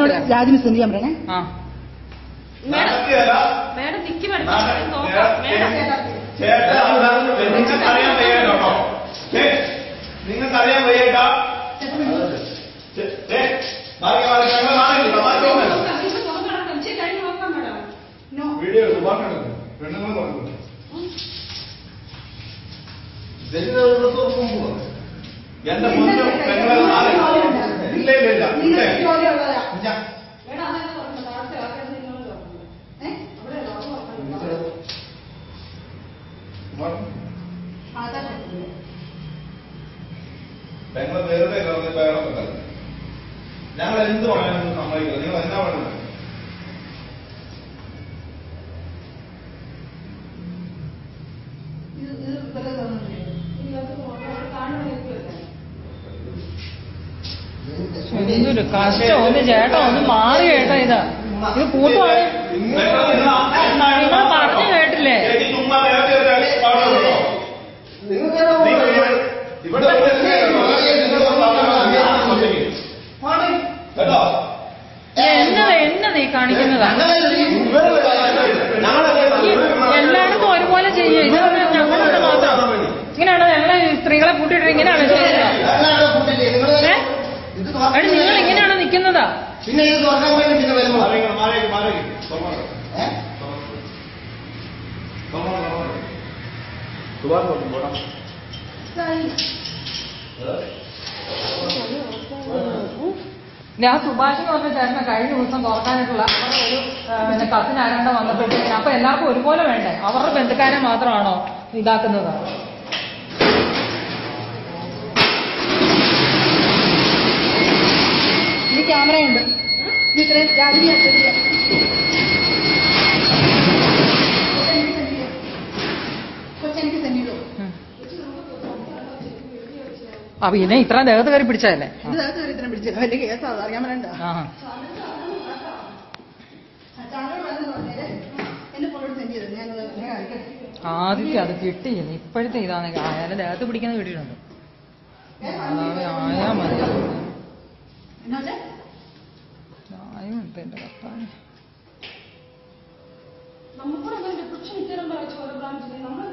എന്നോട് രാജിന് സെൻഡ് ചെയ്യാൻ പറയണേ ആ നടക്കുകയല്ല. മേഡം നിക്ക് മേഡം നാളെ നോക്കാം മേഡം ചേട്ടാ നിങ്ങൾക്കറിയാൻ വയ്യേട്ടോ ഏ, നിങ്ങൾക്കറിയാൻ വയ്യേട്ടാ ചേ- ഏ, മാറി മാറി ഞങ്ങൾ മാറി നിൽക്കാം. മാറി പോകണ്ട. ഇത് നോക്കണം ഇച്ചിരി കഴിഞ്ഞ് നോക്കാം മേഡം വീഡിയോ സുഖമാക്കണം പെണ്ണുങ്ങൾ പറഞ്ഞു എന്റെ മുന്നിൽ പെണ്ണുങ്ങൾ മാറി ഇല്ല ഇല്ല ഇല്ല ഇല്ല ഇല്ല. മേഡം അതെന്നെ പറഞ്ഞു താഴത്തെ ആൾക്കാർ നിങ്ങൾ പറഞ്ഞു അവിടെ ലോകം പെങ്ങൾ വെറുതെ വെറുതെ പേരൊക്കെ തരും ഞങ്ങൾ എന്ത് പറയാനും സമ്മതിക്കില്ല നിങ്ങൾ എന്നാ പറയുന്നത് എന്തൊരു കഷ്ടം ഒന്ന് ചേട്ടാ ഒന്ന് മാറി കേട്ടോ ഇത് ഇത് കൂട്ടുവാണ് നിങ്ങൾ പറഞ്ഞു കേട്ടില്ലേ ചേച്ചി ചുമ്മാ നേരത്തെ ഒരു അടി പാടുള്ളൂ കേട്ടോ. നിങ്ങൾ ഇവിടെ കേട്ടോ എന്നത് എന്നത് ഈ കാണിക്കുന്നതാ എല്ലായിടത്തും ഒരുപോലെ ചെയ്യും ഇത് ഞങ്ങളുടെ മാത്രം ഇങ്ങനെയാണോ ഞങ്ങളെ സ്ത്രീകളെ കൂട്ടിയിട്ട് ഇങ്ങനെയാണോ ചെയ്യുന്നത് ഏ? എടി നിങ്ങൾ ഇങ്ങനെയാണോ നിൽക്കുന്നതാ പിന്നെ ഇത് തുറക്കാൻ വേണ്ടി പിന്നെ വരുമ്പോ മാറിക്ക് മാറിക്ക് മാറിക്ക് തുറന്നോ. ഏ? തുറന്നോ, തുറന്നോ. സുഭാഷ് പറഞ്ഞു, പോടാ. ഞാൻ സുഭാഷ് എന്ന് പറഞ്ഞ ചേട്ടനെ കഴിഞ്ഞ ദിവസം തുറക്കാനായിട്ടുള്ള അവരുടെ ഒരു ആ, പിന്നെ കസിൻ ആരാണ്ട് വന്നപ്പോഴത്തേക്കും അപ്പൊ എല്ലാവർക്കും ഒരുപോലെ വേണ്ടേ അവരുടെ ബന്ധുക്കാരെ മാത്രമാണോ ഇതാക്കുന്നത് ഇനി ക്യാമറയുണ്ട് ഇത് ഇത്രയും രാജിനെ സെൻഡ് ചെയ്യാം കൊച്ചെനിക്ക് സെൻഡ് ചെയ്തോ ഉം. ആ പിന്നെ ഇത്ര ദേഹത്ത് കയറി പിടിച്ചതല്ലേ ഇത് നേരത്തെ ഒരു ഇത്രയും പിടിച്ചത് വലിയ കേസാ അത് അറിയാൻ വേണ്ട ആ എന്റെ ഫോട്ടോ സെൻഡ് ചെയ്തത് ഞാനത് ഞാൻ കാണിക്കട്ടെ ആദ്യത്തെ അത് കിട്ടി ഇപ്പോഴത്തെ ഇതാണ് അയാളെ ദേഹത്ത് പിടിക്കുന്നത് കിട്ടിയിട്ടുണ്ട് അതാവെ ആയാ മതി എന്നാ വെച്ചാ ആയുണ്ട് എന്റെ കർത്താവേ നമുക്കൂടെ അങ്ങനെ ഡിസ്ക്രിപ്ഷൻ ഇത്തരം വായിച്ചു ഓരോ ബ്രാഞ്ചിൽ നമ്മൾ